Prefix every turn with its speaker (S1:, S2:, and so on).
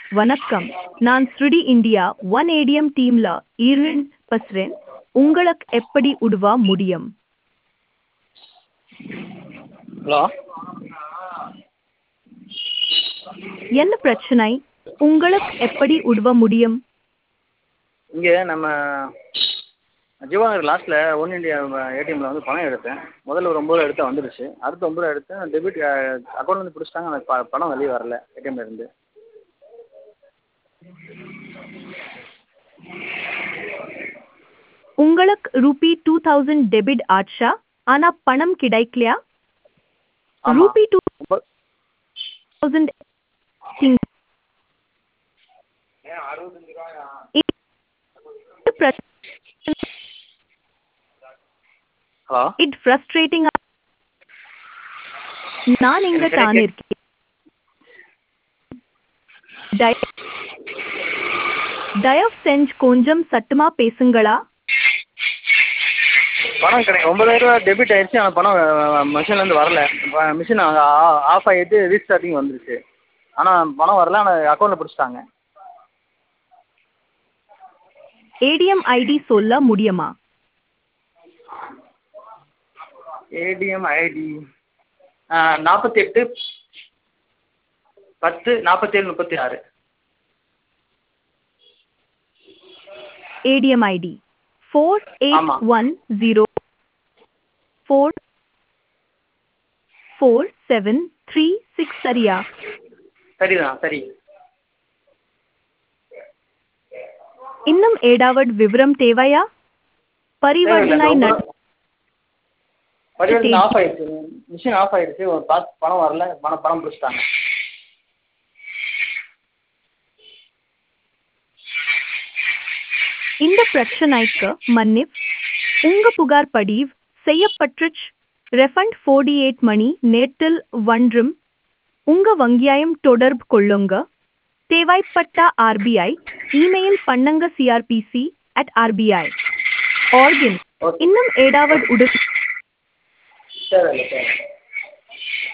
S1: வணக்கம் நான் ஸ்ருடி இந்தியா ஒன் ஏடிஎம் டீம்ல ஈரன் பேசுறேன் உங்களுக்கு எப்படி உதவ முடியும்
S2: ஹலோ
S1: என்ன பிரச்சனை உங்களுக்கு எப்படி உதவ முடியும்
S2: இங்கே நம்ம ஜீவாநகர் லாஸ்ட்டில் ஒன் இண்டியா ஏடிஎம்மில் வந்து பணம் எடுத்தேன் முதல்ல ஒரு ஒம்பது ரூபா எடுத்தேன் வந்துடுச்சு அடுத்து ஒம்பது ரூபா எடுத்தேன் டெபிட் அக்கௌண்ட்லேருந்து பிடிச்சிட்டாங்க அந்த ப பணம் வெளியே வரல ஏடிஎம்ல இருந்து
S1: உங்களுக்கு ரூபி டூ தௌசண்ட் டெபிட் ஆச்சா ஆனா பணம் கிடைக்கலையா
S2: ஆமாம்
S1: ரூபி டூ
S2: ஒம்பது
S1: தௌசண்ட்
S2: ஹலோ
S1: இட் ஃப்ரஸ்ட்ரேட்டிங் நான் இங்க
S2: எனக்கு
S1: தான்
S2: கிடைக்க-
S1: இருக்கேன் தய- தயவு செஞ்சு கொஞ்சம் சத்தமா பேசுங்களா
S2: பணம் கிடை ஒம்பதாயிரரூவா டெபிட் ஆயிடுச்சு ஆனால் பணம் மிஷின்லேருந்து வரல மிஷின் ஆஃப் ஆகிட்டு ரீஸ்டார்டிங் வந்துருச்சு ஆனால் பணம் வரல ஆனால் அக்கௌண்ட்டில் பிடிச்சிட்டாங்க
S1: ஏடிஎம் ஐடி சொல்ல முடியுமா
S2: ஏடிஎம் ஐடி நாற்பத்தி எட்டு பத்து நாற்பத்தேழு முப்பத்தி ஆறு
S1: ஏடிஎம் ஐடி ஃபோர் எயிட்
S2: ஆமா.
S1: One zero four four seven three six சரியா
S2: சரிதான் சரி
S1: இன்னும் ஏடாவட் விவரம் தேவையா பரிவர்த்தனை நட-
S2: பரிவர்த்தனை ஆஃப் ஆயிடுச்சு மிஷின் ஆஃப் ஆயிடுச்சு ஒரு பார்த்து பணம் வரல பணம் பணம் பிடிச்சிட்டாங்க
S1: இந்த பிரச்சனைக்கு மன்னிப் உங்க புகார் பதிவு செய்யப்பட்டுச்சு ரெஃபண்ட் ஃபோர்டி எயிட் மணி நேரத்தில் ஒன்றும் உங்க வங்கியாயம் தொடர்பு கொள்ளுங்க தேவைப்பட்ட ஆர்பிஐ இமெயில் பண்ணுங்க சிஆர்பிசி அட் ஆர்பிஐ ஆர்கின்
S2: ஓகே
S1: இன்னும் ஏடாவட் உடல்
S2: சரி சரி